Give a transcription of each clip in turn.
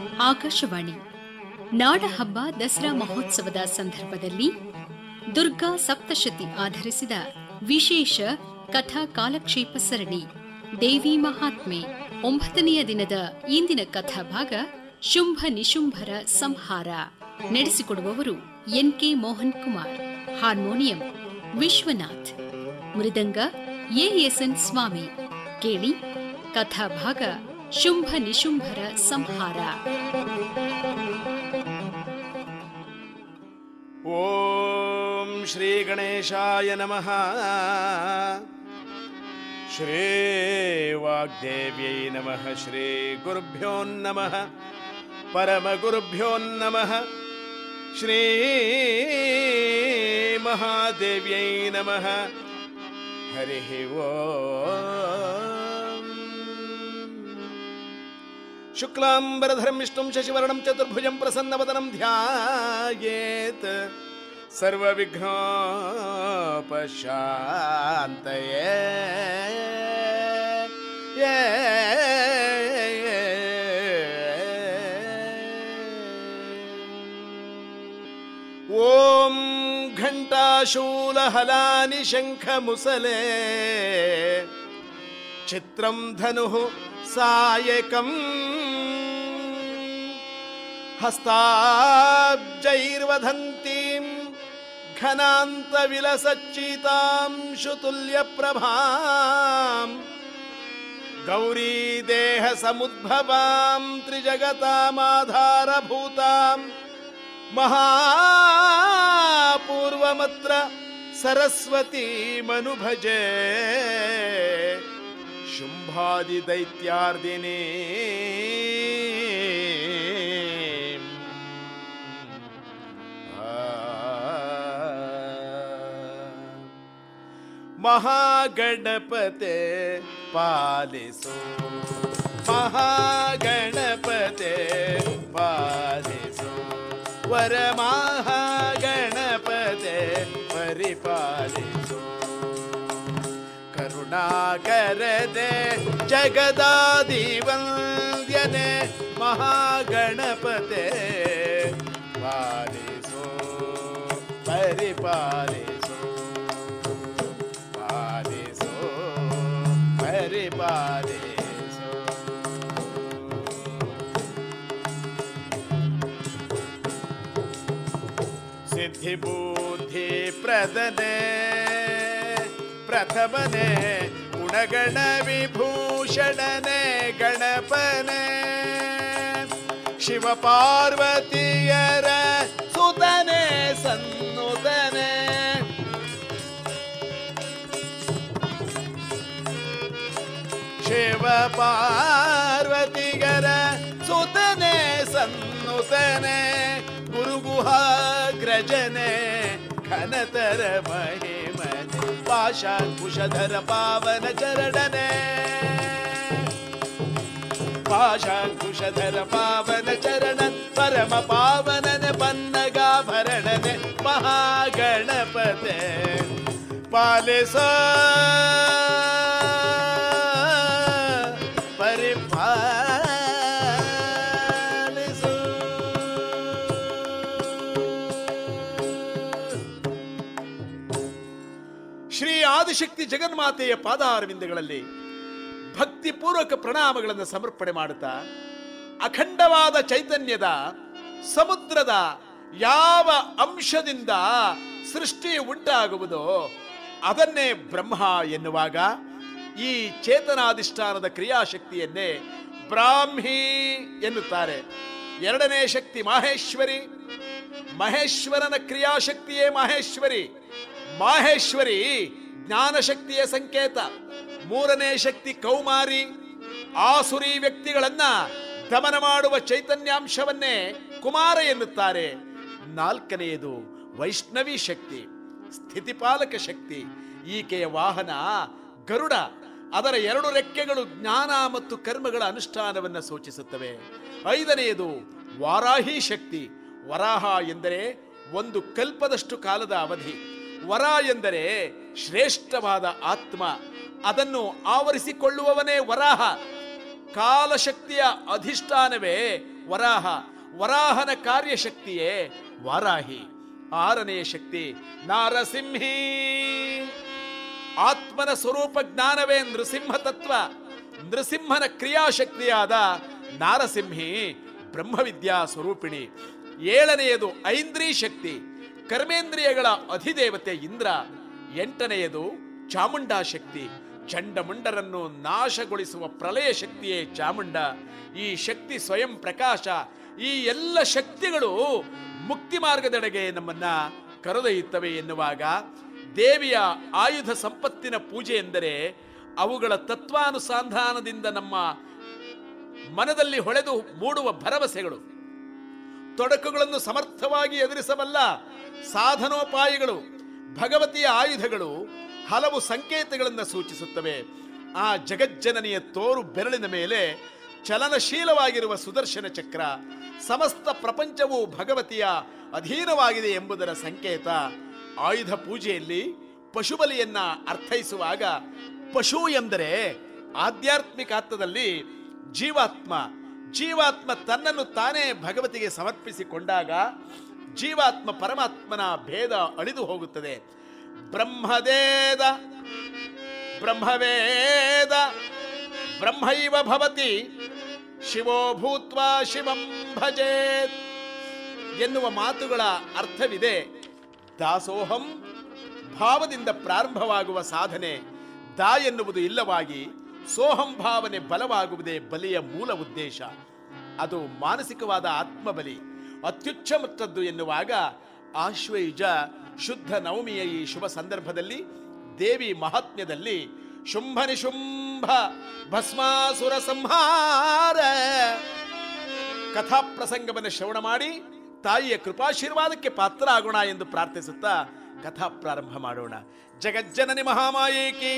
ಆಕಾಶವಾಣಿ ನಾಡ ಹಬ್ಬ ದಸರಾ ಮಹೋತ್ಸವದ ಸಂದರ್ಭದಲ್ಲಿ ದುರ್ಗಾ ಸಪ್ತಶತಿ ಆಧರಿಸಿದ ವಿಶೇಷ ಕಥಾ ಕಾಲಕ್ಷೇಪ ಸರಣಿ ದೇವಿ ಮಹಾತ್ಮೆ ಒಂಬತ್ತನೆಯ ದಿನದ ಇಂದಿನ ಕಥಾಭಾಗ ಶುಂಭ ನಿಶುಂಭರ ಸಂಹಾರ ನಡೆಸಿಕೊಡುವವರು ಎನ್ಕೆ ಮೋಹನ್ ಕುಮಾರ್ ಹಾರ್ಮೋನಿಯಂ ವಿಶ್ವನಾಥ್ ಮೃದಂಗ ಎಎಸ್ಎನ್ ಸ್ವಾಮಿ ಕೇಳಿ ಕಥಾಭಾಗ ಶುಂಭ ನಿಶುಂಭರ ಸಂಹಾರ ಓಂ ಶ್ರೀ ಗಣೇಶಾಯ ನಮಃ ಶ್ರೀ ವಾಗ್ದೇವ್ಯೈ ನಮಃ ಶ್ರೀ ಗುರುಭ್ಯೋ ನಮಃ ಪರಮ ಗುರುಭ್ಯೋ ನಮಃ ಶ್ರೀ ಮಹಾದೇವ್ಯೈ ನಮಃ ಹರಿ ಓಂ ಶುಕ್ಲಾಂಬರಧರಂ ವಿಷ್ಣುಂ ಶಶಿವರ್ಣಂ ಚತುರ್ಭುಜಂ ಪ್ರಸನ್ನವದನಂ ಧ್ಯಾಯೇತ್ ಸರ್ವವಿಘ್ನೋಪಶಾಂತಯೇ ಓಂ ಘಂಟಾಶೂಲಹಲಾನಿ ಶಂಖಮುಸಲೆ ಚಿತ್ರಂ ಧನು ಸಾಯಕಂ ಹಸ್ತಾಬ್ಜೈರ್ವದಂತೀಂ ಘನಾಂತ ವಿಲಸಚ್ಚೀತಾಂ ಶುತುಲ್ಯ ಪ್ರಭಾಂ ಗೌರೀ ದೇಹ ಸಮುದ್ಭವಾಂ ತ್ರಿಜಗತಾಮಾಧಾರಭೂತಾಂ ಮಹಾಪೂರ್ವಮತ್ರ ಸರಸ್ವತೀಮನುಭಜೆ ಶುಂಭಾದಿದೈತ್ಯಾರ್ದಿನೇ ಮಹಾಗಣಪತೆ ಪಾಲಿಸು ಮಹಾಗಣಪತೆ ಪಾಲಿಸು ವರ ಮಹಾಗಣಪತೆ ಪರಿಪಾಲಿಸು ಕರುಣಾಕರದೆ ಜಗದಾದಿವಂದ್ಯನೆ ಮಹಾಗಣಪತೆ ಪಾಲಿಸು ಪರಿಪಾಲಿಸು ಪಾಲಿಸು ಪರಿಪಾಲಿಸು ಸಿದ್ಧಿ ಬುದ್ಧಿ ಪ್ರದನೆ ಪ್ರಥಮನೆ ಗುಣಗಣ ವಿಭೂಷಣನೆ ಗಣಪನೆ ಶಿವ ಪಾರ್ವತಿಯರ ಸುತನೆ ಸನ್ನುತನೆ ಶಿವ ಪಾರ್ವತಿಗರ ಸುತನೆ ಸನ್ನುತನೆ ಗುರುಗುಹಾಗ್ರಜನೆ ಘನತರ ಮಹಿಮನೆ ಪಾಶಾಂಕುಶಧರ ಪಾವನ ಚರಣನೆ ಪಾಶಾಂಕುಶಧರ ಪಾವನ ಚರಣ ಪರಮ ಪಾವನನೆ ಪನ್ನಗಾಭರಣನೆ ಮಹಾಗಣಪತೆ ಪಾಲಿಸ ಪರಿಪಾಲಿಸು ಶ್ರೀ ಆದಿಶಕ್ತಿ ಜಗನ್ಮಾತೆಯ ಪಾದಾರವಿಂದಗಳಲ್ಲಿ ಭಕ್ತಿಪೂರ್ವಕ ಪ್ರಣಾಮಗಳನ್ನು ಸಮರ್ಪಣೆ ಮಾಡುತ್ತಾ ಅಖಂಡವಾದ ಚೈತನ್ಯದ ಸಮುದ್ರದ ಯಾವ ಅಂಶದಿಂದ ಸೃಷ್ಟಿ ಉಂಟಾಗುವುದೋ ಅದನ್ನೇ ಬ್ರಹ್ಮ ಎನ್ನುವಾಗ ಈ ಚೇತನಾಧಿಷ್ಠಾನದ ಕ್ರಿಯಾಶಕ್ತಿಯನ್ನೇ ಬ್ರಾಹ್ಮಿ ಎನ್ನುತ್ತಾರೆ ಎರಡನೇ ಶಕ್ತಿ ಮಾಹೇಶ್ವರಿ ಮಹೇಶ್ವರನ ಕ್ರಿಯಾಶಕ್ತಿಯೇ ಮಾಹೇಶ್ವರಿ ಮಾಹೇಶ್ವರಿ ಜ್ಞಾನಶಕ್ತಿಯ ಸಂಕೇತ ಮೂರನೇ ಶಕ್ತಿ ಕೌಮಾರಿ ಆಸುರಿ ವ್ಯಕ್ತಿಗಳನ್ನ ದಮನ ಮಾಡುವ ಚೈತನ್ಯಾಂಶವನ್ನೇ ಕುಮಾರ ಎನ್ನುತ್ತಾರೆ ನಾಲ್ಕನೆಯದು ವೈಷ್ಣವಿ ಶಕ್ತಿ ಸ್ಥಿತಿಪಾಲಕ ಶಕ್ತಿ ಈಕೆಯ ವಾಹನ ಗರುಡ ಅದರ ಎರಡು ರೆಕ್ಕೆಗಳು ಜ್ಞಾನ ಮತ್ತು ಕರ್ಮಗಳ ಅನುಷ್ಠಾನವನ್ನು ಸೂಚಿಸುತ್ತವೆ ಐದನೆಯದು ವಾರಾಹಿ ಶಕ್ತಿ ವರಾಹ ಎಂದರೆ ಒಂದು ಕಲ್ಪದಷ್ಟು ಕಾಲದ ಅವಧಿ ವರ ಎಂದರೆ ಶ್ರೇಷ್ಠವಾದ ಆತ್ಮ ಅದನ್ನು ಆವರಿಸಿಕೊಳ್ಳುವವನೇ ವರಾಹ ಕಾಲಶಕ್ತಿಯ ಅಧಿಷ್ಠಾನವೇ ವರಾಹ ವರಾಹನ ಕಾರ್ಯಶಕ್ತಿಯೇ ವಾರಾಹಿ ಆರನೆಯ ಶಕ್ತಿ ನಾರಸಿಂಹಿ ಆತ್ಮನ ಸ್ವರೂಪ ಜ್ಞಾನವೇ ನೃಸಿಂಹ ತತ್ವ ನೃಸಿಂಹನ ಕ್ರಿಯಾಶಕ್ತಿಯಾದ ನಾರಸಿಂಹಿ ಬ್ರಹ್ಮವಿದ್ಯಾ ಸ್ವರೂಪಿಣಿ ಏಳನೆಯದು ಐಂದ್ರಿ ಶಕ್ತಿ ಕರ್ಮೇಂದ್ರಿಯಗಳ ಅಧಿದೇವತೆ ಇಂದ್ರ ಎಂಟನೆಯದು ಚಾಮುಂಡಾ ಶಕ್ತಿ ಚಂಡಮುಂಡರನ್ನು ನಾಶಗೊಳಿಸುವ ಪ್ರಳಯ ಶಕ್ತಿಯೇ ಚಾಮುಂಡ ಈ ಶಕ್ತಿ ಸ್ವಯಂ ಪ್ರಕಾಶ ಈ ಎಲ್ಲ ಶಕ್ತಿಗಳು ಮುಕ್ತಿ ಮಾರ್ಗದೆಡೆಗೆ ನಮ್ಮನ್ನ ಕರೆದೊಯ್ಯುತ್ತವೆ ಎನ್ನುವಾಗ ದೇವಿಯ ಆಯುಧ ಸಂಪತ್ತಿನ ಪೂಜೆ ಎಂದರೆ ಅವುಗಳ ತತ್ವಾನುಸಂಧಾನದಿಂದ ನಮ್ಮ ಮನದಲ್ಲಿ ಹೊಳೆದು ಮೂಡುವ ಭರವಸೆಗಳು ತೊಡಕುಗಳನ್ನು ಸಮರ್ಥವಾಗಿ ಎದುರಿಸಬಲ್ಲ ಸಾಧನೋಪಾಯಗಳು ಭಗವತಿಯ ಆಯುಧಗಳು ಹಲವು ಸಂಕೇತಗಳನ್ನು ಸೂಚಿಸುತ್ತವೆ ಆ ಜಗಜ್ಜನನಿಯ ತೋರು ಬೆರಳಿನ ಮೇಲೆ ಚಲನಶೀಲವಾಗಿರುವ ಸುದರ್ಶನ ಚಕ್ರ ಸಮಸ್ತ ಪ್ರಪಂಚವು ಭಗವತಿಯ ಅಧೀನವಾಗಿದೆ ಎಂಬುದರ ಸಂಕೇತ ಆಯುಧ ಪೂಜೆಯಲ್ಲಿ ಪಶುಬಲಿಯನ್ನ ಅರ್ಥೈಸುವಾಗ ಪಶು ಎಂದರೆ ಆಧ್ಯಾತ್ಮಿಕ ಅರ್ಥದಲ್ಲಿ ಜೀವಾತ್ಮ ಜೀವಾತ್ಮ ತನ್ನನ್ನು ತಾನೇ ಭಗವತಿಗೆ ಸಮರ್ಪಿಸಿಕೊಂಡಾಗ ಜೀವಾತ್ಮ ಪರಮಾತ್ಮನ ಭೇದ ಅಳಿದು ಹೋಗುತ್ತದೆ ಬ್ರಹ್ಮದೇದ ಬ್ರಹ್ಮವೇದ ಬ್ರಹ್ಮೈವ ಭವತಿ ಶಿವೋ ಭೂತ್ವಾ ಶಿವಂ ಭಜೇತ್ ಎನ್ನುವ ಮಾತುಗಳ ಅರ್ಥವಿದೆ ದಾಸೋಹಂ ಭಾವದಿಂದ ಪ್ರಾರಂಭವಾಗುವ ಸಾಧನೆ ದಾ ಎನ್ನುವುದು ಇಲ್ಲವಾಗಿ ಸೋಹಂ ಭಾವನೆ ಬಲವಾಗುವುದೇ ಬಲಿಯ ಮೂಲ ಉದ್ದೇಶ ಅದು ಮಾನಸಿಕವಾದ ಆತ್ಮಬಲಿ ಅತ್ಯುಚ್ಚಮತ್ತದ್ದು ಎನ್ನುವಾಗ ಆಶ್ವಯುಜ ಶುದ್ಧ ನವಮಿಯ ಈ ಶುಭ ಸಂದರ್ಭದಲ್ಲಿ ದೇವಿ ಮಹಾತ್ಮ್ಯದಲ್ಲಿ ಶುಂಭ ನಿಶುಂಭ ಭಸ್ಮಾಸುರ ಸಂಹಾರ ಕಥಾ ಪ್ರಸಂಗವನ್ನು ಶ್ರವಣ ಮಾಡಿ ತಾಯಿಯ ಕೃಪಾಶೀರ್ವಾದಕ್ಕೆ ಪಾತ್ರ ಆಗೋಣ ಎಂದು ಪ್ರಾರ್ಥಿಸುತ್ತಾ ಕಥಾ ಪ್ರಾರಂಭ ಮಾಡೋಣ ಜಗಜ್ಜನನಿ ಮಹಾಮಾಯೇಕಿ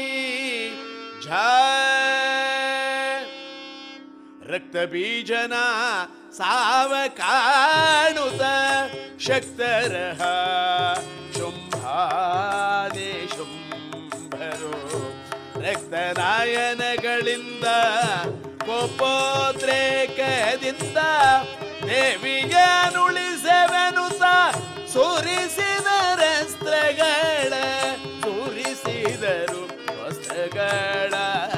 ಜಯ ರಕ್ತ ಬೀಜನ ಸಾವ ಕಾಣುತ್ತ ಶಕ್ತರಹ ಶುಂಭಾನೆ ಶುಂಭರು ರಕ್ತನಾಯನಗಳಿಂದ ಕೋಪೋದ್ರೇಕದಿಂದ ದೇವಿಗೆ ನುಳಿಸೆವೆನುತ ಸುರಿಸಿದರಸ್ತ್ರಗಳ ಸುರಿಸಿದರು ವಸ್ತ್ರಗಳ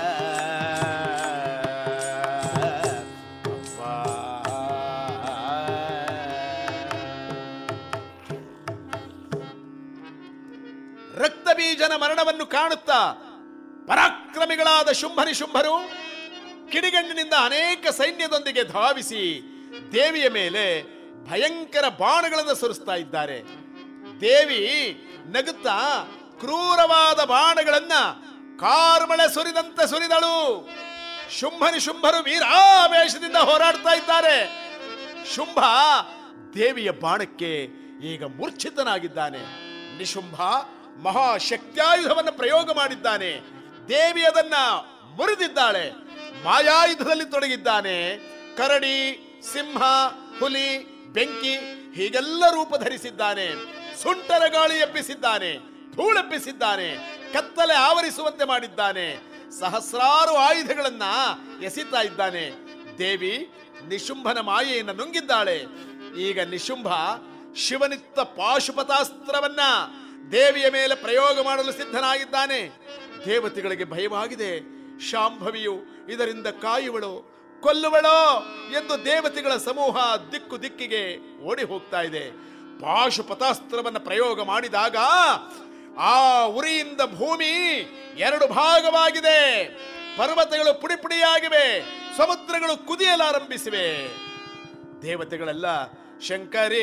ರಕ್ತ ಬೀಜನ ಮರಣವನ್ನು ಕಾಣುತ್ತಾ ಪರಾಕ್ರಮಿಗಳಾದ ಶುಂಭನಿ ಶುಂಭರು ಕಿಡಿಗಣ್ಣಿನಿಂದ ಅನೇಕ ಸೈನ್ಯದೊಂದಿಗೆ ಧಾವಿಸಿ ದೇವಿಯ ಮೇಲೆ ಭಯಂಕರ ಬಾಣಗಳನ್ನು ಸುರಿಸ್ತಾ ಇದ್ದಾರೆ ದೇವಿ ನಗುತ್ತಾ ಕ್ರೂರವಾದ ಬಾಣಗಳನ್ನ ಕಾರ್ಮಳೆ ಸುರಿದಂತೆ ಸುರಿದಳು ಶುಂಭನಿ ಶುಂಭರು ವೀರಾವೇಶದಿಂದ ಹೋರಾಡ್ತಾ ಇದ್ದಾರೆ ಶುಂಭ ದೇವಿಯ ಬಾಣಕ್ಕೆ ಈಗ ಮೂರ್ಛಿತನಾಗಿದ್ದಾನೆ ನಿಶುಂಭ ಮಹಾಶಕ್ತ್ಯಾಯುಧವನ್ನು ಪ್ರಯೋಗ ಮಾಡಿದ್ದಾನೆ ದೇವಿ ಅದನ್ನ ಮುರಿದಿದ್ದಾಳೆ ಮಾಯಾಯುಧದಲ್ಲಿ ತೊಡಗಿದ್ದಾನೆ ಕರಡಿ ಸಿಂಹ ಹುಲಿ ಬೆಂಕಿ ಹೀಗೆಲ್ಲ ರೂಪ ಧರಿಸಿದ್ದಾನೆ ಸುಂಟರ ಗಾಳಿ ಎಬ್ಬಿಸಿದ್ದಾನೆ ಧೂಳೆಬ್ಬಿಸಿದ್ದಾನೆ ಕತ್ತಲೆ ಆವರಿಸುವಂತೆ ಮಾಡಿದ್ದಾನೆ ಸಹಸ್ರಾರು ಆಯುಧಗಳನ್ನ ಎಸಿತಾ ಇದ್ದಾನೆ ದೇವಿ ನಿಶುಂಭನ ಮಾಯೆಯನ್ನು ನುಂಗಿದ್ದಾಳೆ ಈಗ ನಿಶುಂಭ ಶಿವನಿತ್ತ ಪಾಶುಪತಾಸ್ತ್ರವನ್ನ ದೇವಿಯ ಮೇಲೆ ಪ್ರಯೋಗ ಮಾಡಲು ಸಿದ್ಧನಾಗಿದ್ದಾನೆ ದೇವತೆಗಳಿಗೆ ಭಯವಾಗಿದೆ ಶಾಂಭವಿಯು ಇದರಿಂದ ಕಾಯುವಳು ಕೊಲ್ಲುವಳೋ ಎಂದು ದೇವತೆಗಳ ಸಮೂಹ ದಿಕ್ಕು ದಿಕ್ಕಿಗೆ ಓಡಿ ಹೋಗ್ತಾ ಇದೆ ಪಾಶುಪತಾಸ್ತ್ರವನ್ನ ಪ್ರಯೋಗ ಮಾಡಿದಾಗ ಆ ಉರಿಯಿಂದ ಭೂಮಿ ಎರಡು ಭಾಗವಾಗಿದೆ ಪರ್ವತಗಳು ಪುಡಿ ಪುಡಿಯಾಗಿವೆ ಸಮುದ್ರಗಳು ಕುದಿಯಲಾರಂಭಿಸಿವೆ ದೇವತೆಗಳೆಲ್ಲ ಶಂಕರೇ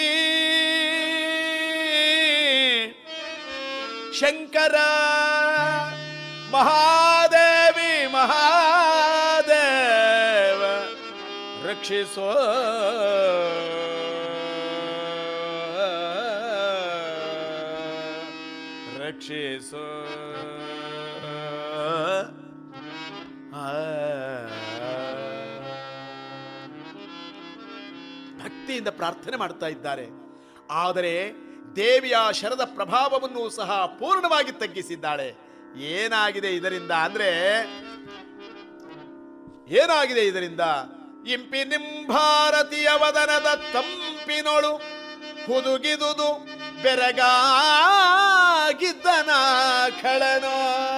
ಶಂಕರ ಮಹಾದೇವಿ ಮಹಾದೇವ ರಕ್ಷಿಸೋ ರಕ್ಷಿಸೋ ಭಕ್ತಿಯಿಂದ ಪ್ರಾರ್ಥನೆ ಮಾಡ್ತಾ ಇದ್ದಾರೆ ಆದರೆ ದೇವಿಯ ಶರದ ಪ್ರಭಾವವನ್ನು ಸಹ ಪೂರ್ಣವಾಗಿ ತಗ್ಗಿಸಿದ್ದಾಳೆ ಏನಾಗಿದೆ ಇದರಿಂದ ಅಂದ್ರೆ ಏನಾಗಿದೆ ಇದರಿಂದ ಇಂಪಿನಿಂಭಾರತಿಯ ವದನದ ತಂಪಿನೊಳು ಹುದುಗಿದುದು ಬೆರಗಾಗಿದ್ದನ ಖಳನೋ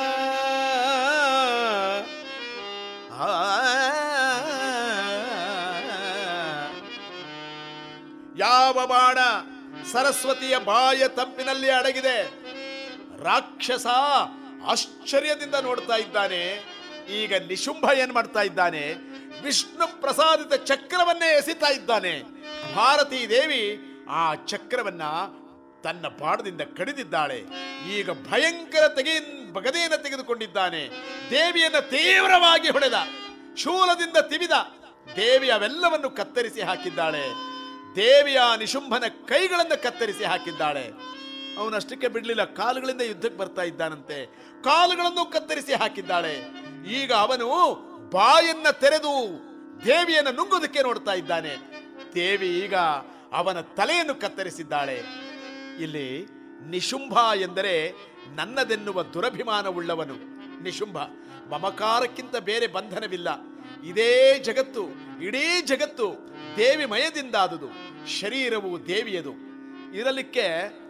ಯಾವ ಬಾಣ ಸರಸ್ವತಿಯ ಬಾಯ ತಂಪಿನಲ್ಲಿ ಅಡಗಿದೆ ರಾಕ್ಷಸ ಆಶ್ಚರ್ಯದಿಂದ ನೋಡ್ತಾ ಇದ್ದಾನೆ ಈಗ ನಿಶುಂಭ ಏನ್ ಮಾಡ್ತಾ ಇದ್ದಾನೆ ವಿಷ್ಣು ಪ್ರಸಾದಿತ ಚಕ್ರವನ್ನೇ ಎಸಿತಾ ಇದ್ದಾನೆ ಭಾರತೀ ದೇವಿ ಆ ಚಕ್ರವನ್ನ ತನ್ನ ಬಾಣದಿಂದ ಕಡಿದಿದ್ದಾಳೆ ಈಗ ಭಯಂಕರ ತೆಗೆ ಬಗದೆಯನ್ನು ತೆಗೆದುಕೊಂಡಿದ್ದಾನೆ ದೇವಿಯನ್ನ ತೀವ್ರವಾಗಿ ಹೊಡೆದ ಶೂಲದಿಂದ ತಿವಿದ ದೇವಿ ಅವೆಲ್ಲವನ್ನು ಕತ್ತರಿಸಿ ಹಾಕಿದ್ದಾಳೆ ದೇವಿಯ ನಿಶುಂಭನ ಕೈಗಳನ್ನು ಕತ್ತರಿಸಿ ಹಾಕಿದ್ದಾಳೆ ಅವನಷ್ಟಕ್ಕೆ ಬಿಡ್ಲಿಲ್ಲ ಕಾಲುಗಳಿಂದ ಯುದ್ಧಕ್ಕೆ ಬರ್ತಾ ಇದ್ದಾನಂತೆ ಕಾಲುಗಳನ್ನು ಕತ್ತರಿಸಿ ಹಾಕಿದ್ದಾಳೆ ಈಗ ಅವನು ಬಾಯನ್ನ ತೆರೆದು ದೇವಿಯನ್ನ ನುಂಗೋದಕ್ಕೆ ನೋಡ್ತಾ ಇದ್ದಾನೆ ದೇವಿ ಈಗ ಅವನ ತಲೆಯನ್ನು ಕತ್ತರಿಸಿದ್ದಾಳೆ ಇಲ್ಲಿ ನಿಶುಂಭ ಎಂದರೆ ನನ್ನದೆನ್ನುವ ದುರಭಿಮಾನವುಳ್ಳವನು ನಿಶುಂಭ ಮಮಕಾರಕ್ಕಿಂತ ಬೇರೆ ಬಂಧನವಿಲ್ಲ ಇದೇ ಜಗತ್ತು ಇಡೀ ಜಗತ್ತು ದೇವಿ ಮಯದಿಂದಾದುದು ಶರೀರವು ದೇವಿಯದು ಇರಲಿಕ್ಕೆ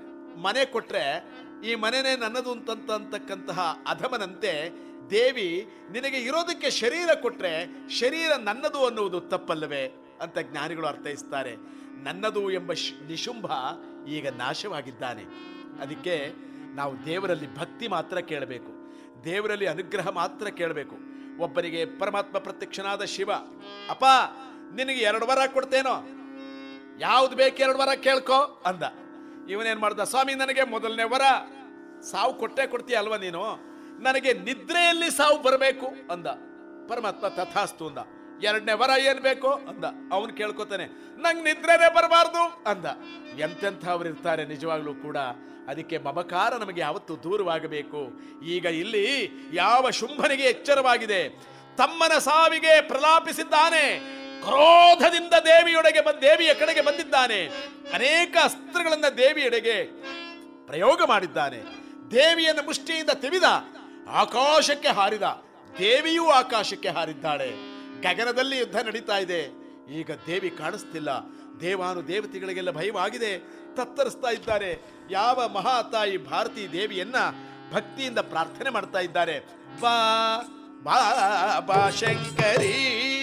ಮನೆ ಕೊಟ್ರೆ ಈ ಮನೆನೇ ನನ್ನದು ಅಂತಂತ ಅಂತಕ್ಕಂತಹ ಅಧಮನಂತೆ ದೇವಿ ನಿನಗೆ ಇರೋದಕ್ಕೆ ಶರೀರ ಕೊಟ್ರೆ ಶರೀರ ನನ್ನದು ಅನ್ನುವುದು ತಪ್ಪಲ್ಲವೇ ಅಂತ ಜ್ಞಾನಿಗಳು ಅರ್ಥೈಸ್ತಾರೆ ನನ್ನದು ಎಂಬ ಶ್- ನಿಶುಂಭ ಈಗ ನಾಶವಾಗಿದ್ದಾನೆ ಅದಕ್ಕೆ ನಾವು ದೇವರಲ್ಲಿ ಭಕ್ತಿ ಮಾತ್ರ ಕೇಳಬೇಕು ದೇವರಲ್ಲಿ ಅನುಗ್ರಹ ಮಾತ್ರ ಕೇಳಬೇಕು ಒಬ್ಬರಿಗೆ ಪರಮಾತ್ಮ ಪ್ರತ್ಯಕ್ಷನಾದ ಶಿವ ಅಪ್ಪ ನಿನಗೆ ಎರಡು ವರ ಕೊಡ್ತೇನೋ ಯಾವ್ದು ಬೇಕು ಎರಡು ವರ ಕೇಳ್ಕೊ ಅಂದ ಇವನೇನ್ ಮಾಡ್ದ ಸ್ವಾಮಿ ನನಗೆ ಮೊದಲನೇ ವರ ಸಾವು ಕೊಟ್ಟೆ ಕೊಡ್ತೀಯ ಅಲ್ವಾ ನೀನು ನನಗೆ ನಿದ್ರೆಯಲ್ಲಿ ಸಾವು ಬರಬೇಕು ಅಂದ ಪರಮಾತ್ಮ ತಥಾಸ್ತು ಅಂದ ಎರಡನೇ ವರ ಏನ್ ಬೇಕು ಅಂದ ಅವನು ಕೇಳ್ಕೊತಾನೆ ನಂಗೆ ನಿದ್ರೆನೇ ಬರಬಾರ್ದು ಅಂದ ಎಂತೆಂಥವ್ರು ಇರ್ತಾರೆ ನಿಜವಾಗ್ಲೂ ಕೂಡ ಅದಕ್ಕೆ ಮಮಕಾರ ನಮಗೆ ಯಾವತ್ತು ದೂರವಾಗಬೇಕು ಈಗ ಇಲ್ಲಿ ಯಾವ ಶುಂಭನಿಗೆ ಎಚ್ಚರವಾಗಿದೆ ತಮ್ಮನ ಸಾವಿಗೆ ಪ್ರಲಾಪಿಸಿದ್ದಾನೆ ಕ್ರೋಧದಿಂದ ದೇವಿಯೊಡೆಗೆ ಬಂದ ದೇವಿಯ ಕಡೆಗೆ ಬಂದಿದ್ದಾನೆ ಅನೇಕ ಅಸ್ತ್ರಗಳನ್ನ ದೇವಿಯೆಡೆಗೆ ಪ್ರಯೋಗ ಮಾಡಿದ್ದಾನೆ ದೇವಿಯನ್ನು ಮುಷ್ಟಿಯಿಂದ ತಿವಿದ ಆಕಾಶಕ್ಕೆ ಹಾರಿದ ದೇವಿಯೂ ಆಕಾಶಕ್ಕೆ ಹಾರಿದ್ದಾಳೆ ಗಗನದಲ್ಲಿ ಯುದ್ಧ ನಡೀತಾ ಇದೆ ಈಗ ದೇವಿ ಕಾಣಿಸ್ತಿಲ್ಲ ದೇವಾನು ದೇವತೆಗಳಿಗೆಲ್ಲ ಭಯವಾಗಿದೆ ತತ್ತರಿಸ್ತಾ ಇದ್ದಾರೆ ಯಾವ ಮಹಾತಾಯಿ ಭಾರತೀ ದೇವಿಯನ್ನ ಭಕ್ತಿಯಿಂದ ಪ್ರಾರ್ಥನೆ ಮಾಡ್ತಾ ಇದ್ದಾರೆ ಬಾ ಬಾ ಬಾ ಶಂಕರಿ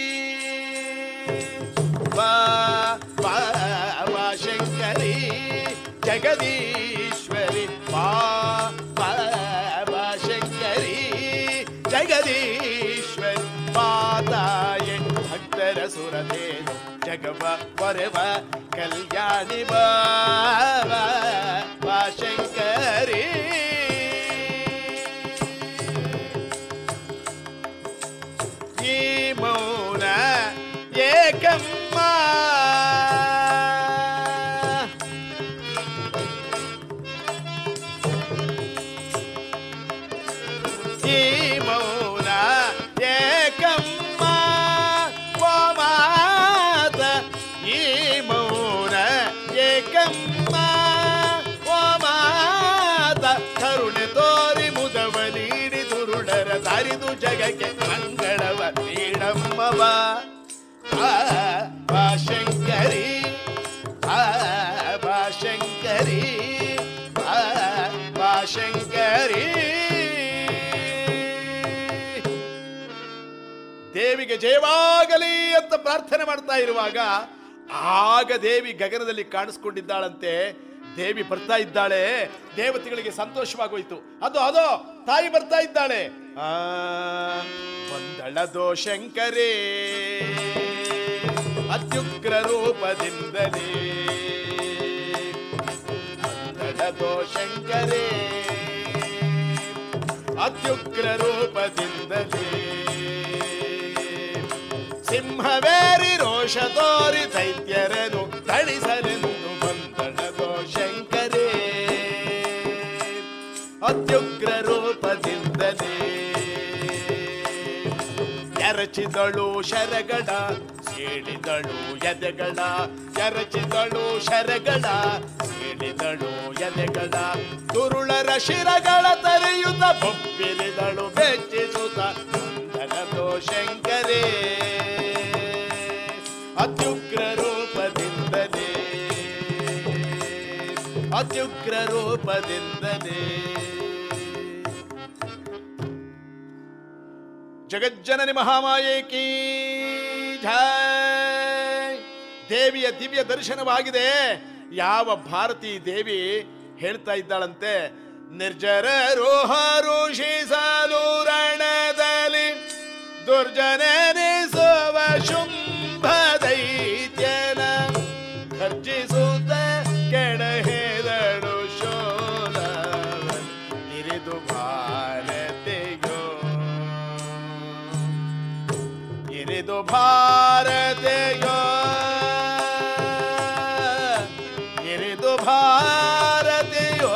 ಬಾ ಬಾ ಬಾ ಶಂಕರಿ ಜಗದೀಶ್ವರಿ ಬಾ ಬಾ ಬಾ ಶಂಕರಿ ಜಗದೀಶ್ವರಿ ಮಾತಾಯೆ ಭಕ್ತರ ಸುರದೇನು ಜಗವ ವರವ ಕಲ್ಯಾಣಿ ಬಾ ಬಾ, ಬಾ ಶಂಕರಿ ಈ ಮೌನ ಏಕಮ್ಮ ಈ ಮೌನ ಏಕಮ್ಮ ಓ ಮಾತ ಈ ಮೌನ ಏಕಮ್ಮ ಓ ಮಾತ ಕರುಣೆ ತೋರಿ ಮುದವ ನೀಡಿ ದುರುಡರ ತರಿದು ಜಗಕ್ಕೆ ಮಂಗಳವ ನೀಡಮ್ಮವ ಆ ಬಾ ಶಂಕರಿ ಆ ಬಾ ಶಂಕರಿ ಆ ಬಾ ಶಂಕರಿ ದೇವಿಗೆ ಜಯವಾಗಲಿ ಅಂತ ಪ್ರಾರ್ಥನೆ ಮಾಡ್ತಾ ಇರುವಾಗ ಆಗ ದೇವಿ ಗಗನದಲ್ಲಿ ಕಾಣಿಸ್ಕೊಂಡಿದ್ದಾಳಂತೆ ದೇವಿ ಬರ್ತಾ ಇದ್ದಾಳೆ ದೇವತೆಗಳಿಗೆ ಸಂತೋಷವಾಗೋಯ್ತು ಅದು ಅದೋ ತಾಯಿ ಬರ್ತಾ ಇದ್ದಾಳೆ ಆ ಬಂದಳದೋ ಶಂಕರೇ ಅತ್ಯುಗ್ರ ರೂಪದಿಂದಲೇ ಬಂದಳದೋ ಶಂಕರೇ ಅತ್ಯುಗ್ರ ರೂಪದಿಂದಲೇ ಸಿಂಹವೇರಿ ರೋಷ ತೋರಿ ದೈತ್ಯರನು ತಳಿಸಲೆಂದು ಬಂದಳದೋ ಶಂಕರೇ ಅತ್ಯುಗ್ರ ರೂಪದಿಂದಲೇ ಎರಚಿದಳು ಶರಗಡ ಸೀಳಿದಳು ಎದೆಗಳ ಎರಚಿದಳು ಶರಗಡ ಸೀಳಿದಳು ಎದೆಗಳ ದುರುಳರ ಶಿರಗಳ ತರೆಯುತ್ತ ಬೊಬ್ಬಿರಿದಳು ಬೆಚ್ಚಿಸುತ್ತ ಬಂದನದೋ ಶಂಕರೇ ಅತ್ಯುಗ್ರ ರೂಪದಿಂದಲೇ ಅತ್ಯುಗ್ರ ರೂಪದಿಂದಲೇ ಜಗಜ್ಜನನಿ ಮಹಾಮಾಯೆ ಕೀ ಜೈ ದೇವಿಯ ದಿವ್ಯ ದರ್ಶನವಾಗಿದೆ ಯಾವ ಭಾರತೀ ದೇವಿ ಹೇಳ್ತಾ ಇದ್ದಾಳಂತೆ ನಿರ್ಜರ ರೋಹ ಋಷಿ ಸಾಲೂರಣದಲ್ಲಿ ದುರ್ಜನನಿಸುವ ಶುಂಭ ದೈತ್ಯನ ಖರ್ಜಿಸುತ್ತ ಕೆಡಹೆದಳು ಶೋಲವನ್ ಇರಿದು ಭಾರತೆಯೋ ಇರಿದು ಭಾರತೆಯೋ ಇರಿದು ಭಾರತೆಯೋ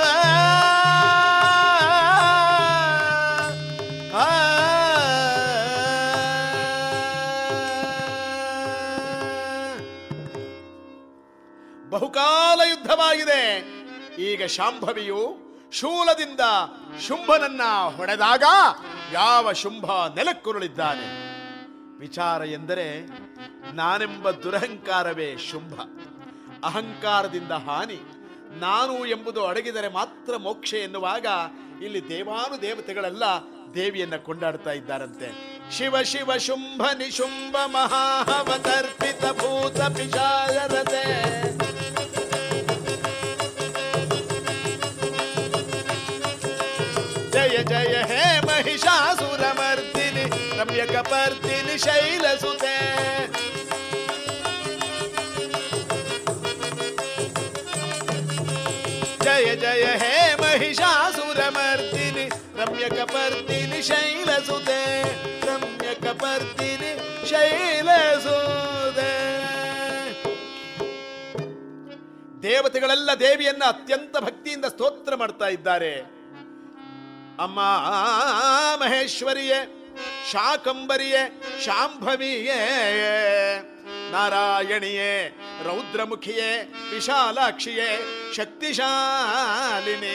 ಆ ಬಹುಕಾಲ ಯುದ್ಧವಾಗಿದೆ ಈಗ ಶಾಂಭವಿಯು ಶೂಲದಿಂದ ಶುಂಭನನ್ನ ಹೊಡೆದಾಗ ಯಾವ ಶುಂಭ ನೆಲಕ್ಕುರುಳಿದ್ದಾನೆ ವಿಚಾರ ಎಂದರೆ ನಾನೆಂಬ ದುರಹಂಕಾರವೇ ಶುಂಭ ಅಹಂಕಾರದಿಂದ ಹಾನಿ ನಾನು ಎಂಬುದು ಅಡಗಿದರೆ ಮಾತ್ರ ಮೋಕ್ಷ ಎನ್ನುವಾಗ ಇಲ್ಲಿ ದೇವಾನು ದೇವತೆಗಳೆಲ್ಲ ದೇವಿಯನ್ನ ಕೊಂಡಾಡ್ತಾ ಇದ್ದಾರಂತೆ ಶಿವ ಶಿವ ಶುಂಭ ನಿಶುಂಭ ಮಹಾವತರ್ಪಿತ ಭೂತ ಪಿಶಾಯರತೆ ಜಯ ಜಯ ಹೇ ಮಹಿಷಾಸುರ ಮರ್ದಿನಿ ರಮ್ಯ ಕಪರ್ದಿನಿ ಶೈಲಸುತೆ ಜಯ ಜಯ ಹೇ ಮಹಿಷಾಸುರ ಮರ್ದಿನಿ ರಮ್ಯ ಕಪರ್ದಿನಿ ಶೈಲಸುತೆ ರಮ್ಯ ಕಪರ್ದಿನಿ ಶೈಲಸುತೆ ದೇವತೆಗಳೆಲ್ಲ ದೇವಿಯನ್ನ ಅತ್ಯಂತ ಭಕ್ತಿಯಿಂದ ಸ್ತೋತ್ರ ಮಾಡ್ತಾ ಇದ್ದಾರೆ ಅಮ್ಮ ಮಹೇಶ್ವರಿಯೇ ಶಾಕಂಬರಿಯೇ ಶಾಂಭವಿಯೇ ನಾರಾಯಣಿಯೇ ರೌದ್ರಮುಖಿಯೇ ವಿಶಾಲಾಕ್ಷಿಯೇ ಶಕ್ತಿಶಾಲಿನಿ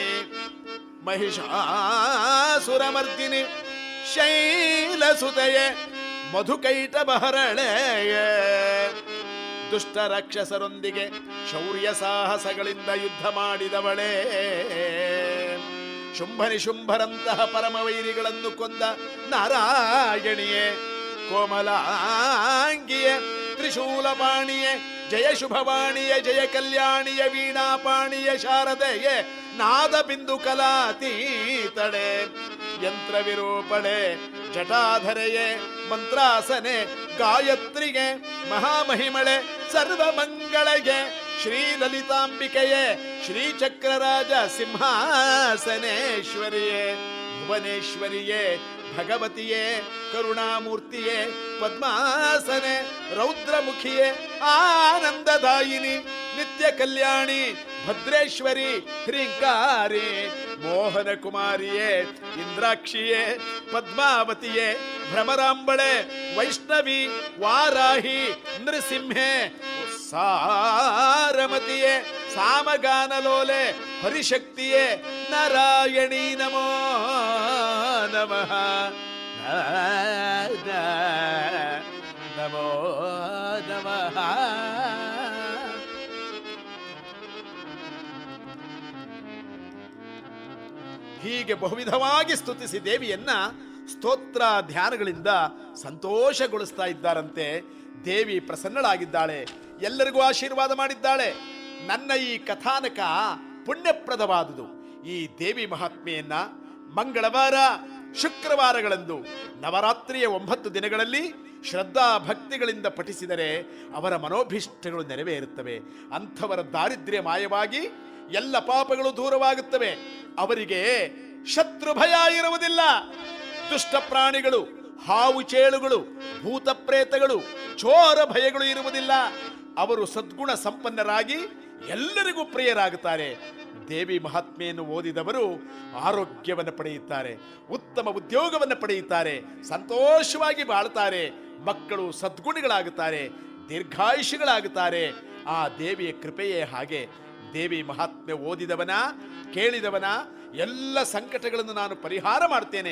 ಮಹಿಷಾಸುರಮರ್ದಿನಿ ಶೈಲಸುತೆಯೇ ಮಧುಕೈಟ ಬಹರಳೆಯೇ ದುಷ್ಟ ರಾಕ್ಷಸರೊಂದಿಗೆ ಶೌರ್ಯ ಸಾಹಸಗಳಿಂದ ಯುದ್ಧ ಮಾಡಿದವಳೇ ಶುಂಭನಿ ಶುಂಭರಂತಹ ಪರಮವೈರಿಗಳನ್ನು ಕೊಂದ ನಾರಾಯಣಿಯೇ ಕೋಮಲಾಂಗಿಯೇ ತ್ರಿಶೂಲಪಾಣಿಯೇ ಜಯ ಶುಭವಾಣಿಯ ಜಯ ಕಲ್ಯಾಣಿಯ ವೀಣಾಪಾಣಿಯ ಶಾರದೆಯೇ ನಾದ ಬಿಂದು ಕಲಾತೀತಳೆ ಯಂತ್ರ ವಿರೂಪಳೆ ಜಟಾಧರೆಯೇ ಮಂತ್ರಾಸನೆ ಗಾಯತ್ರಿಗೆ ಮಹಾಮಹಿಮಳೆ ಸರ್ವಮಂಗಳಗೆ ಶ್ರೀ ಲಲಿತಾಂಬಿಕೆಯೇ ಶ್ರೀಚಕ್ರರಾಜ ಸಿಂಹಾಸನೇಶ್ವರಿಯೇ ಭುವನೇಶ್ವರಿಯೇ ಭಗವತಿಯೇ ಕರುಣಾಮೂರ್ತಿಯೇ ಪದ್ಮಾಸನೆ ರೌದ್ರಮುಖಿಯೇ ಆನಂದದಾಯಿನಿ ನಿತ್ಯ ಕಲ್ಯಾಣಿ ಭದ್ರೇಶ್ವರಿ ಹ್ರೀಂಕಾರಿ ಮೋಹನ ಕುಮಾರಿಯೇ ಇಂದ್ರಾಕ್ಷಿಯೇ ಪದ್ಮಾವತಿಯೇ ಭ್ರಮರಾಂಬಳೆ ವೈಷ್ಣವಿ ವಾರಾಹಿ ನೃಸಿಂಹೆ ಸಾರಮತಿಯೇ ಸಾಮಗಾನಲೋಲೆ ಹರಿಶಕ್ತಿಯೇ ನಾರಾಯಣಿ ನಮೋ ನಮಃ ನಮೋ ನಮಃ ಹೀಗೆ ಬಹುವಿಧವಾಗಿ ಸ್ತುತಿಸಿ ದೇವಿಯನ್ನ ಸ್ತೋತ್ರ ಧ್ಯಾನಗಳಿಂದ ಸಂತೋಷಗೊಳಿಸ್ತಾ ಇದ್ದಾರಂತೆ ದೇವಿ ಪ್ರಸನ್ನಳಾಗಿದ್ದಾಳೆ ಎಲ್ಲರಿಗೂ ಆಶೀರ್ವಾದ ಮಾಡಿದ್ದಾಳೆ ನನ್ನ ಈ ಕಥಾನಕ ಪುಣ್ಯಪ್ರದವಾದುದು ಈ ದೇವಿ ಮಹಾತ್ಮೆಯನ್ನ ಮಂಗಳವಾರ ಶುಕ್ರವಾರಗಳಂದು ನವರಾತ್ರಿಯ ಒಂಬತ್ತು ದಿನಗಳಲ್ಲಿ ಶ್ರದ್ಧಾ ಭಕ್ತಿಗಳಿಂದ ಪಠಿಸಿದರೆ ಅವರ ಮನೋಭೀಷ್ಟಗಳು ನೆರವೇರುತ್ತವೆ ಅಂಥವರ ದಾರಿದ್ರ್ಯ ಮಾಯವಾಗಿ ಎಲ್ಲ ಪಾಪಗಳು ದೂರವಾಗುತ್ತವೆ ಅವರಿಗೆ ಶತ್ರು ಭಯ ಇರುವುದಿಲ್ಲ ದುಷ್ಟ ಪ್ರಾಣಿಗಳು ಹಾವು ಚೇಳುಗಳು ಭೂತ ಪ್ರೇತಗಳು ಚೋರ ಭಯಗಳು ಇರುವುದಿಲ್ಲ ಅವರು ಸದ್ಗುಣ ಸಂಪನ್ನರಾಗಿ ಎಲ್ಲರಿಗೂ ಪ್ರಿಯರಾಗುತ್ತಾರೆ ದೇವಿ ಮಹಾತ್ಮೆಯನ್ನು ಓದಿದವರು ಆರೋಗ್ಯವನ್ನು ಪಡೆಯುತ್ತಾರೆ ಉತ್ತಮ ಉದ್ಯೋಗವನ್ನು ಪಡೆಯುತ್ತಾರೆ ಸಂತೋಷವಾಗಿ ಬಾಳ್ತಾರೆ ಮಕ್ಕಳು ಸದ್ಗುಣಿಗಳಾಗುತ್ತಾರೆ ದೀರ್ಘಾಯುಷಿಗಳಾಗುತ್ತಾರೆ ಆ ದೇವಿಯ ಕೃಪೆಯೇ ಹಾಗೆ ದೇವಿ ಮಹಾತ್ಮೆ ಓದಿದವನ ಕೇಳಿದವನ ಎಲ್ಲ ಸಂಕಟಗಳನ್ನು ನಾನು ಪರಿಹಾರ ಮಾಡ್ತೇನೆ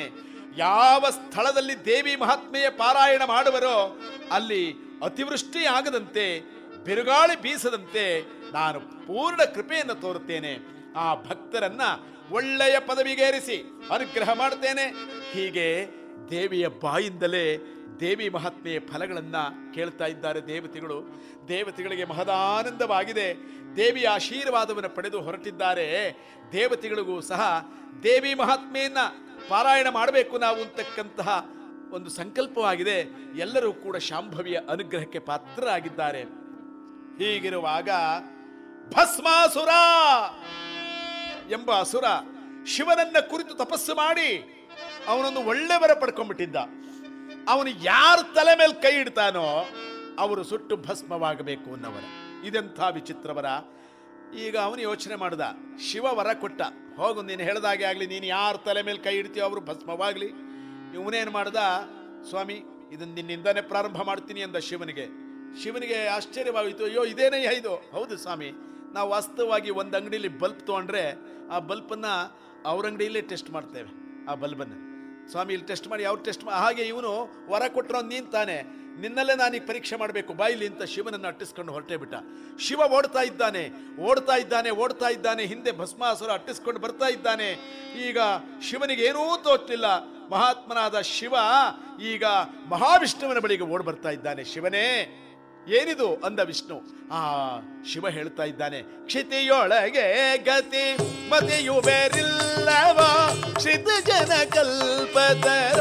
ಯಾವ ಸ್ಥಳದಲ್ಲಿ ದೇವಿ ಮಹಾತ್ಮೆಯ ಪಾರಾಯಣ ಮಾಡುವರೋ ಅಲ್ಲಿ ಅತಿವೃಷ್ಟಿ ಆಗದಂತೆ ಬಿರುಗಾಳಿ ಬೀಸದಂತೆ ನಾನು ಪೂರ್ಣ ಕೃಪೆಯನ್ನು ತೋರುತ್ತೇನೆ ಆ ಭಕ್ತರನ್ನ ಒಳ್ಳೆಯ ಪದವಿಗೇರಿಸಿ ಅನುಗ್ರಹ ಮಾಡುತ್ತೇನೆ ಹೀಗೆ ದೇವಿಯ ಬಾಯಿಂದಲೇ ದೇವಿ ಮಹಾತ್ಮೆಯ ಫಲಗಳನ್ನ ಕೇಳ್ತಾ ಇದ್ದಾರೆ ದೇವತೆಗಳು ದೇವತೆಗಳಿಗೆ ಮಹದಾನಂದವಾಗಿದೆ ದೇವಿಯ ಆಶೀರ್ವಾದವನ್ನು ಪಡೆದು ಹೊರಟಿದ್ದಾರೆ ದೇವತೆಗಳಿಗೂ ಸಹ ದೇವಿ ಮಹಾತ್ಮೆಯನ್ನ ಪಾರಾಯಣ ಮಾಡಬೇಕು ನಾವು ಅಂತಕ್ಕಂತಹ ಒಂದು ಸಂಕಲ್ಪವಾಗಿದೆ ಎಲ್ಲರೂ ಕೂಡ ಶಾಂಭವಿಯ ಅನುಗ್ರಹಕ್ಕೆ ಪಾತ್ರರಾಗಿದ್ದಾರೆ ಹೀಗಿರುವಾಗ ಭಸ್ಮಾಸುರ ಎಂಬ ಅಸುರ ಶಿವನನ್ನ ಕುರಿತು ತಪಸ್ಸು ಮಾಡಿ ಅವನೊಂದು ಒಳ್ಳೆ ವರ ಪಡ್ಕೊಂಡ್ಬಿಟ್ಟಿದ್ದ ಅವನು ಯಾರ ತಲೆ ಮೇಲೆ ಕೈ ಇಡ್ತಾನೋ ಅವರು ಸುಟ್ಟು ಭಸ್ಮವಾಗಬೇಕು ಅನ್ನವರ ಇದೆಂಥ ವಿಚಿತ್ರವರ ಈಗ ಅವನು ಯೋಚನೆ ಮಾಡ್ದ ಶಿವ ವರ ಕೊಟ್ಟ ಹೋಗು ನೀನು ಹೇಳ್ದಾಗೆ ಆಗಲಿ ನೀನು ಯಾರ ತಲೆ ಮೇಲೆ ಕೈ ಇಡ್ತೀಯೋ ಅವರು ಭಸ್ಮವಾಗಲಿ ಇವನೇನು ಮಾಡ್ದ ಸ್ವಾಮಿ ಇದನ್ನ ನಿನ್ನಿಂದಾನೇ ಪ್ರಾರಂಭ ಮಾಡ್ತೀನಿ ಅಂದ ಶಿವನಿಗೆ ಶಿವನಿಗೆ ಆಶ್ಚರ್ಯವಾಯಿತು ಅಯ್ಯೋ ಇದೇನಯ್ಯ ಇದು ಹೌದು ಸ್ವಾಮಿ ನಾವು ವಾಸ್ತವವಾಗಿ ಒಂದು ಅಂಗಡಿಯಲ್ಲಿ ಬಲ್ಬ್ ತೊಗೊಂಡ್ರೆ ಆ ಬಲ್ಬನ್ನು ಅವ್ರ ಅಂಗಡಿಯಲ್ಲೇ ಟೆಸ್ಟ್ ಮಾಡ್ತೇವೆ ಆ ಬಲ್ಬನ್ನು ಸ್ವಾಮಿ ಇಲ್ಲಿ ಟೆಸ್ಟ್ ಮಾಡಿ ಅವ್ರು ಟೆಸ್ಟ್ ಮಾಡಿ ಹಾಗೆ ಇವನು ವರ ಕೊಟ್ಟರೋ ನೀನ್ ತಾನೆ ನಿನ್ನಲ್ಲೇ ನಾನೀಗ ಪರೀಕ್ಷೆ ಮಾಡಬೇಕು ಬಾಯಿಲಿ ಅಂತ ಶಿವನನ್ನು ಅಟ್ಟಿಸ್ಕೊಂಡು ಹೊರಟೇ ಬಿಟ್ಟ ಶಿವ ಓಡ್ತಾ ಇದ್ದಾನೆ ಓಡ್ತಾ ಇದ್ದಾನೆ ಓಡ್ತಾ ಇದ್ದಾನೆ ಹಿಂದೆ ಭಸ್ಮಾಸುರ ಅಟ್ಟಿಸ್ಕೊಂಡು ಬರ್ತಾ ಇದ್ದಾನೆ ಈಗ ಶಿವನಿಗೆ ಏನೂ ತೋಚಲಿಲ್ಲ ಮಹಾತ್ಮನಾದ ಶಿವ ಈಗ ಮಹಾವಿಷ್ಣುವಿನ ಬಳಿಗೆ ಓಡ್ ಬರ್ತಾ ಇದ್ದಾನೆ ಶಿವನೇ ಏನಿದು ಅಂದ ವಿಷ್ಣು ಆ ಶಿವ ಹೇಳ್ತಾ ಇದ್ದಾನೆ ಕ್ಷಿತಿಯೊಳಗೆ ಗತಿ ಮತಿಯು ಬೇರಿಲ್ಲವ ಕ್ಷಿತ ಜನ ಕಲ್ಪತರ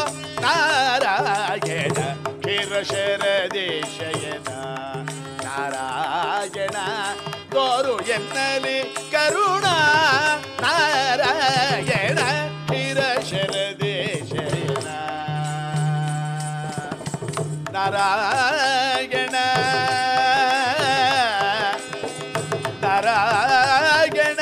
ನಾರಾಯಣ ಕ್ಷೀರಶರದೇಶಯನ ನಾರಾಯಣ ತೋರು ಎನ್ನಲಿ ಕರುಣ ನಾರಾಯಣ ಕ್ಷೀರಶರದೇಶಯನ ನಾರಾಯಣ ನಾರಾಯಣ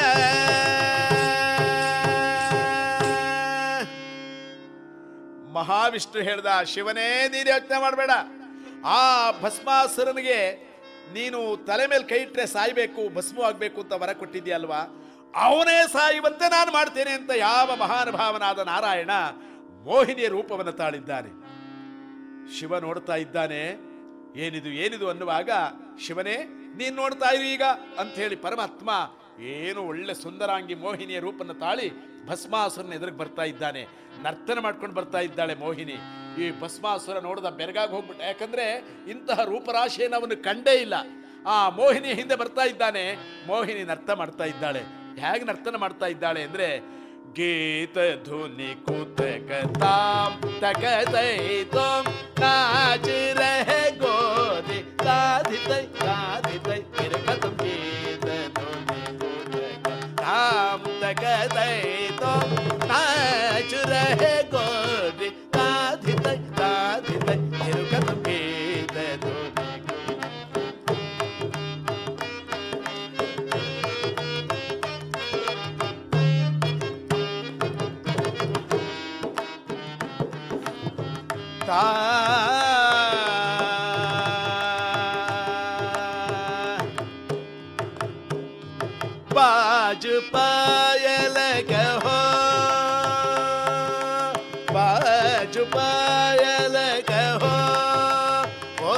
ಮಹಾವಿಷ್ಣು ಹೇಳ್ದ ಶಿವನೇ ನೀನು ಯೋಚನೆ ಮಾಡಬೇಡ ಆ ಭಸ್ಮಾಸುರನಿಗೆ ನೀನು ತಲೆ ಮೇಲೆ ಕೈ ಇಟ್ಟರೆ ಸಾಯ್ಬೇಕು ಭಸ್ಮವಾಗಬೇಕು ಅಂತ ವರ ಕೊಟ್ಟಿದ್ಯಲ್ವಾ ಅವನೇ ಸಾಯುವಂತೆ ನಾನು ಮಾಡ್ತೇನೆ ಅಂತ ಯಾವ ಮಹಾನುಭಾವನಾದ ನಾರಾಯಣ ಮೋಹಿನಿಯ ರೂಪವನ್ನು ತಾಳಿದ್ದಾನೆ ಶಿವ ನೋಡ್ತಾ ಇದ್ದಾನೆ ಏನಿದು ಏನಿದು ಅನ್ನುವಾಗ ಶಿವನೇ ನೀನ್ ನೋಡ್ತಾ ಇರು ಈಗ ಅಂತ ಹೇಳಿ ಪರಮಾತ್ಮ ಏನು ಒಳ್ಳೆ ಸುಂದರಾಂಗಿ ಮೋಹಿನಿಯ ರೂಪನ್ನು ತಾಳಿ ಭಸ್ಮಾಸುರನ ಎದುರಿಗೆ ಬರ್ತಾ ಇದ್ದಾನೆ ನರ್ತನ ಮಾಡ್ಕೊಂಡು ಬರ್ತಾ ಇದ್ದಾಳೆ ಮೋಹಿನಿ ಈ ಭಸ್ಮಾಸುರ ನೋಡಿದ ಬೆರಗಾಗಿ ಹೋಗ್ಬಿಟ್ಟ ಯಾಕಂದ್ರೆ ಇಂತಹ ರೂಪರಾಶಿಯನ್ನು ಅವನು ಕಂಡೇ ಇಲ್ಲ ಆ ಮೋಹಿನಿ ಹಿಂದೆ ಬರ್ತಾ ಇದ್ದಾನೆ ಮೋಹಿನಿ ನರ್ತ ಮಾಡ್ತಾ ಇದ್ದಾಳೆ ಹೇಗೆ ನರ್ತನ ಮಾಡ್ತಾ ಇದ್ದಾಳೆ ಅಂದ್ರೆ ಗೀತ ಧುನಿ ಕುತಕತಾಂ ತಕತೈತೋಂ ನಾಚ ರಹೆ ಗೋರಿ ಸಾಧಿತೈ ಸಾಧಿತೈ ತಿರುಗತಂ ಗೀತ ಧುನಿ ಕುತಕತಾಂ ತಕತೈತೋಂ ನಾಚ ರಹೆ ಗೋರಿ ಸಾಧಿತೈ ಸಾಧಿತೈ ತಿರುಗತಂ ಗೀತ ಧುನಿ ತಾ बाज पायल कहो बाज पायल कहो ओ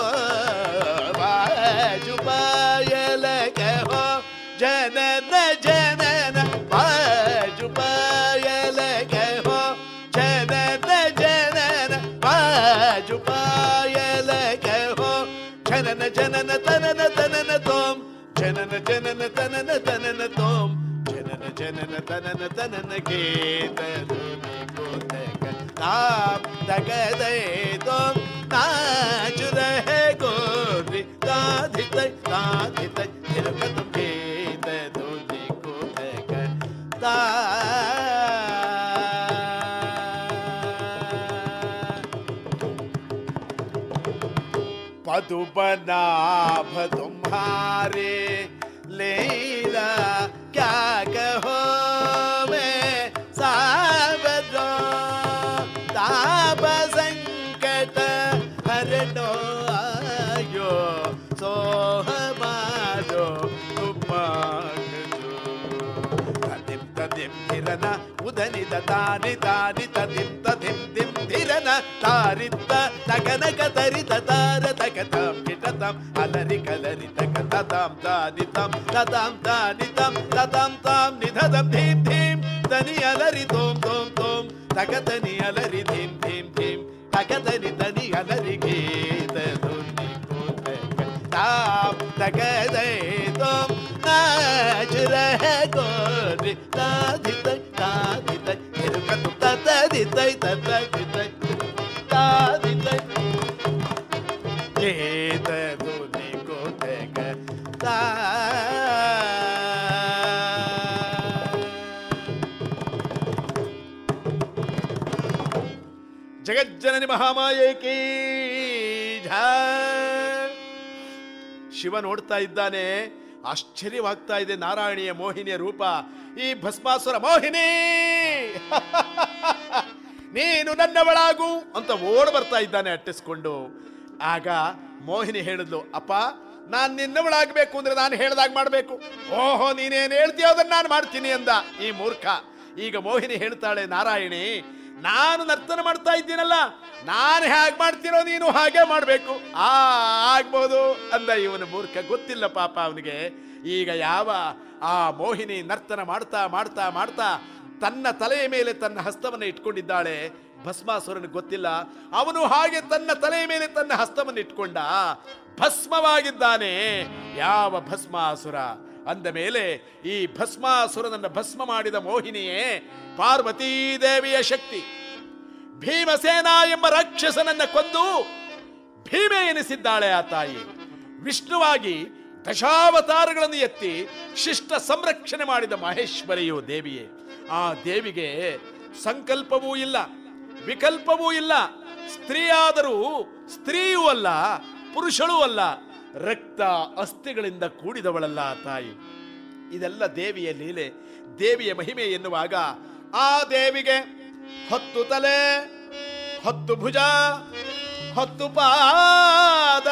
बाज पायल कहो जनन जनन बाज पायल कहो जनन जनन बाज पायल कहो जनन जनन तनन तनन तोम ಜನನ ಜನನ ತನನ ತನನ ತೋಂ ಜನನ ಜನನ ತನನ ತನನ ಗೀತ ಧುನಿ ಕೋತಕ ತಾಪ್ ತಗದೈ ತೋಂ ನಾಚು ರಹೆ ಗೋರಿ ತಾಧಿತೈ ತಾಧಿತೈ ತಿರುಗತು ಗೀತ ಧುನಿ ಕೋತಕ ತಾ पदुबनाभ तुम्हारे लीला क्या कहो मैं सावधो ताप संकट हरनो आयो सो हमारो तुमागो तदिम तदिम हिरना उदनि तानि तानि तदिम तदिम ತಗನ ತಾರಿತ್ತ ತಗನಕ ತರಿತ ತಾರ ತಗತಾಂ ಕಿಟತಾಂ ಅಲರಿ ಕಲರಿ ತಗ ತತಾಂ ತಾದಿತಾಂ ತತಾಂ ತಾನಿತಾಂ ತತಾಂ ತಾಂ ನಿಧದಂ ಧೀಂ ಧೀಂ ತನಿ ಅಲರಿ ತೋಂ ತೋಂ ತೋಂ ತಗತನಿ ಅಲರಿ ಧೀಂ ಧೀಂ ಧೀಂ ತಗತನಿ ತನಿ ಅಲರಿ ಗೀತ ಧ್ವನಿ ಕೂತಕ ತಾಂ ತಗದೈ ತೋಂ ನಾಚ ರಹ ಗೋರಿ ತಾದಿತೈ ತಾದಿತೈ ತಿರುಗತು ತತದಿತೈ ತತದಿತೈ ತಾದಿತೈ ಗೀತ ಧ್ವನಿ ಕೂತಕ ತಾ ಜಗಜ್ಜನನಿ ಮಹಾಮಾಯೇಕಿ ಶಿವ ನೋಡ್ತಾ ಇದ್ದಾನೆ ಆಶ್ಚರ್ಯವಾಗ್ತಾ ಇದೆ ನಾರಾಯಣಿಯ ಮೋಹಿನಿಯ ರೂಪ ಈ ಭಸ್ಮಾಸುರ ಮೋಹಿನಿ ನೀನು ನನ್ನವಳಾಗು ಅಂತ ಓಡ್ ಬರ್ತಾ ಇದ್ದಾನೆ ಅಟ್ಟಿಸ್ಕೊಂಡು ಆಗ ಮೋಹಿನಿ ಹೇಳಿದ್ಲು ಅಪ್ಪ ನಾನ್ ನಿನ್ನವಳಾಗ್ಬೇಕು ಅಂದ್ರೆ ನಾನು ಹೇಳ್ದಾಗ ಮಾಡ್ಬೇಕು ಓಹೋ ನೀನೇನ್ ಹೇಳ್ತೀಯೋ ಅದನ್ನ ನಾನು ಮಾಡ್ತೀನಿ ಅಂದ ಈ ಮೂರ್ಖ ಈಗ ಮೋಹಿನಿ ಹೇಳ್ತಾಳೆ ನಾರಾಯಣಿ ನಾನು ನರ್ತನ ಮಾಡ್ತಾ ಇದ್ದೀನಲ್ಲ ನಾನು ಹೇಗೆ ಮಾಡ್ತೀನೋ ನೀನು ಹಾಗೆ ಮಾಡಬೇಕು ಆ ಆಗ್ಬೋದು ಅಂದ ಇವನು ಮೂರ್ಖ ಗೊತ್ತಿಲ್ಲ ಪಾಪ ಅವನಿಗೆ ಈಗ ಯಾವ ಆ ಮೋಹಿನಿ ನರ್ತನ ಮಾಡ್ತಾ ಮಾಡ್ತಾ ಮಾಡ್ತಾ ತನ್ನ ತಲೆಯ ಮೇಲೆ ತನ್ನ ಹಸ್ತವನ್ನು ಇಟ್ಕೊಂಡಿದ್ದಾಳೆ ಭಸ್ಮಾಸುರನಿಗೆ ಗೊತ್ತಿಲ್ಲ ಅವನು ಹಾಗೆ ತನ್ನ ತಲೆಯ ಮೇಲೆ ತನ್ನ ಹಸ್ತವನ್ನು ಇಟ್ಕೊಂಡ ಭಸ್ಮವಾಗಿದ್ದಾನೆ ಯಾವ ಭಸ್ಮಾಸುರ ಅಂದ ಮೇಲೆ ಈ ಭಸ್ಮಾಸುರನನ್ನ ಭಸ್ಮ ಮಾಡಿದ ಮೋಹಿನಿಯೇ ಪಾರ್ವತೀ ದೇವಿಯ ಶಕ್ತಿ ಭೀಮಸೇನ ಎಂಬ ರಾಕ್ಷಸನನ್ನ ಕೊಂದು ಭೀಮೆ ಎನಿಸಿದ್ದಾಳೆ ಆ ತಾಯಿ ವಿಷ್ಣುವಾಗಿ ದಶಾವತಾರಗಳನ್ನು ಎತ್ತಿ ಶಿಷ್ಟ ಸಂರಕ್ಷಣೆ ಮಾಡಿದ ಮಹೇಶ್ವರಿಯು ದೇವಿಯೇ ಆ ದೇವಿಗೆ ಸಂಕಲ್ಪವೂ ಇಲ್ಲ ವಿಕಲ್ಪವೂ ಇಲ್ಲ ಸ್ತ್ರೀಯಾದರೂ ಸ್ತ್ರೀಯೂ ಅಲ್ಲ ಪುರುಷಳೂ ಅಲ್ಲ ರಕ್ತ ಅಸ್ಥಿಗಳಿಂದ ಕೂಡಿದವಳಲ್ಲ ಆ ತಾಯಿ ಇದೆಲ್ಲ ದೇವಿಯ ಲೀಲೆ ದೇವಿಯ ಮಹಿಮೆ ಎನ್ನುವಾಗ ಆ ದೇವಿಗೆ ಹತ್ತು ತಲೆ ಹತ್ತು ಭುಜ ಹತ್ತು ಪಾದ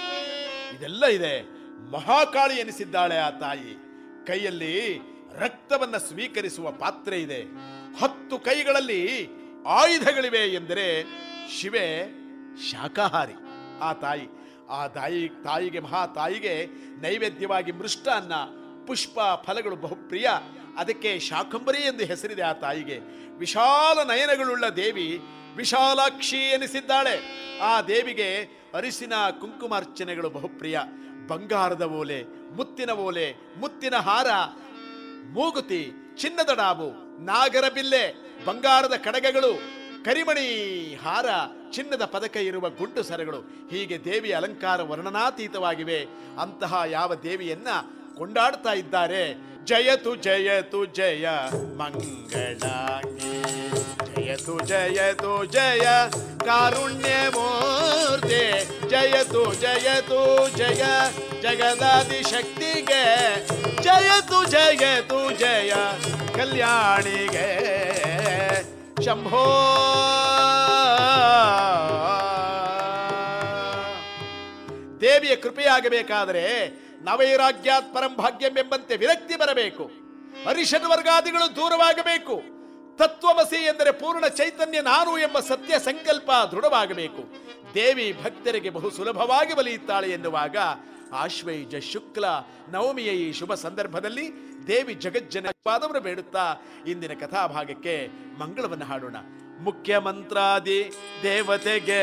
ಇದೆಲ್ಲ ಇದೆ ಮಹಾಕಾಳಿ ಎನಿಸಿದ್ದಾಳೆ ಆ ತಾಯಿ ಕೈಯಲ್ಲಿ ರಕ್ತವನ್ನ ಸ್ವೀಕರಿಸುವ ಪಾತ್ರೆ ಇದೆ ಹತ್ತು ಕೈಗಳಲ್ಲಿ ಆಯುಧಗಳಿವೆ ಎಂದರೆ ಶಿವೆ ಶಾಕಾಹಾರಿ ಆ ತಾಯಿ ಆ ತಾಯಿ ತಾಯಿಗೆ ಮಹಾ ತಾಯಿಗೆ ನೈವೇದ್ಯವಾಗಿ ಮೃಷ್ಟಾನ್ನ ಪುಷ್ಪ ಫಲಗಳು ಬಹುಪ್ರಿಯ ಅದಕ್ಕೆ ಶಾಕಂಬರಿ ಎಂದು ಹೆಸರಿದೆ ಆ ತಾಯಿಗೆ ವಿಶಾಲ ನಯನಗಳುಳ್ಳ ದೇವಿ ವಿಶಾಲಾಕ್ಷಿ ಎನಿಸಿದ್ದಾಳೆ ಆ ದೇವಿಗೆ ಅರಿಸಿನ ಕುಂಕುಮಾರ್ಚನೆಗಳು ಬಹುಪ್ರಿಯ ಬಂಗಾರದ ಓಲೆ ಮುತ್ತಿನ ಓಲೆ ಮುತ್ತಿನ ಹಾರ ಮೂಗುತಿ ಚಿನ್ನದ ಡಾಬು ನಾಗರ ಬಿಲ್ಲೆ ಬಂಗಾರದ ಕಡಗಗಳು ಕರಿಮಣಿ ಹಾರ ಚಿನ್ನದ ಪದಕ ಇರುವ ಗುಂಡು ಸರಗಳು ಹೀಗೆ ದೇವಿಯ ಅಲಂಕಾರ ವರ್ಣನಾತೀತವಾಗಿವೆ ಅಂತಹ ಯಾವ ದೇವಿಯನ್ನ ಕೊಂಡಾಡ್ತಾ ಇದ್ದಾರೆ ಜಯತು ಜಯತು ಜಯ ಮಂಗಳಾಂಗಿ ಜಯತು ಜಯತು ಜಯ ಕಾರುಣ್ಯ ಮೂರ್ತಿ ಜಯತು ಜಯತು ಜಯ ಜಗದಾದಿ ಶಕ್ತಿಗೆ ಜಯತು ಜಯತು ಜಯ ಕಲ್ಯಾಣಿಗೆ ಶಂಭೋ ದೇವಿಯ ಕೃಪೆಯಾಗಬೇಕಾದರೆ ನವೈರಾಗ್ಯಾತ್ ಪರಂ ಭಾಗ್ಯಂ ಎಂಬಂತೆ ವಿರಕ್ತಿ ಬರಬೇಕು ಅರಿಷಡ್ ವರ್ಗಾದಿಗಳು ದೂರವಾಗಬೇಕು ತತ್ವಮಸಿ ಎಂದರೆ ಪೂರ್ಣ ಚೈತನ್ಯ ನಾನು ಎಂಬ ಸತ್ಯ ಸಂಕಲ್ಪ ದೃಢವಾಗಬೇಕು ದೇವಿ ಭಕ್ತರಿಗೆ ಬಹು ಸುಲಭವಾಗಿ ಬಲಿಯುತ್ತಾಳೆ ಎನ್ನುವಾಗ ಆಶ್ವಯುಜ ಶುಕ್ಲ ನವಮಿಯ ಈ ಶುಭ ಸಂದರ್ಭದಲ್ಲಿ ದೇವಿ ಜಗಜ್ಜನ ಪಾದವನ್ನು ಬೇಡುತ್ತಾ ಇಂದಿನ ಕಥಾಭಾಗಕ್ಕೆ ಮಂಗಳವನ್ನು ಹಾಡೋಣ ಮುಖ್ಯಮಂತ್ರಾದಿ ದೇವತೆಗೆ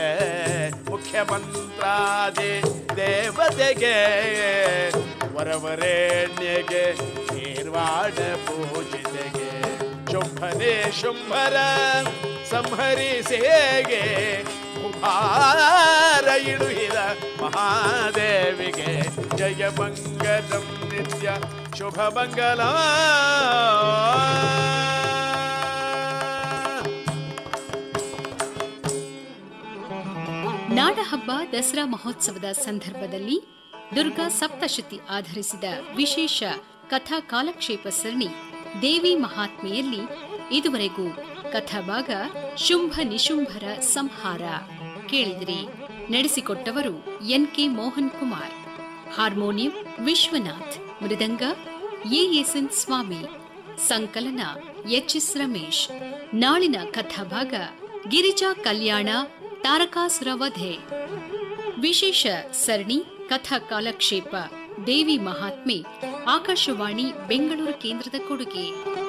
ಮುಖ್ಯಮಂತ್ರಾದಿ ದೇವತೆಗೆ ವರವರೇಣ್ಯಗೆ ನಿರ್ವಾಣ ಪೂಜಿತೆಗೆ ಶುಂಭನೆ ಶುಂಭರ ಸಂಹರಿಸೇಗೆ ಕುಮಾರ ಇಡುಹಿದ ಮಹಾದೇವಿಗೆ ಜಯ ಮಂಗಲಂ ನಿತ್ಯ ಶುಭ ಮಂಗಲ ನಾಡಹಬ್ಬ ದಸರಾ ಮಹೋತ್ಸವದ ಸಂದರ್ಭದಲ್ಲಿ ದುರ್ಗಾ ಸಪ್ತಶತಿ ಆಧರಿಸಿದ ವಿಶೇಷ ಕಥಾ ಕಾಲಕ್ಷೇಪ ಸರಣಿ ದೇವಿ ಮಹಾತ್ಮೆಯಲ್ಲಿ ಇದುವರೆಗೂ ಕಥಾಭಾಗ ಶುಂಭ ನಿಶುಂಭರ ಸಂಹಾರ ಕೇಳಿದಿರಿ ನಡೆಸಿಕೊಟ್ಟವರು N K Mohan Kumar harmonium Vishwanath ಮೃದಂಗ ಎಎಸ್ಎನ್ ಸ್ವಾಮಿ ಸಂಕಲನ ಎಚ್ ಎಸ್ ರಮೇಶ್ ನಾಳಿನ ಕಥಾಭಾಗ ಗಿರಿಜಾ ಕಲ್ಯಾಣ ತಾರಕಾಸುರ ವಧೆ ವಿಶೇಷ ಸರಣಿ ಕಥಾ ಕಾಲಕ್ಷೇಪ ದೇವಿ ಮಹಾತ್ಮೆ ಆಕಾಶವಾಣಿ ಬೆಂಗಳೂರು ಕೇಂದ್ರದ ಕೊಡುಗೆ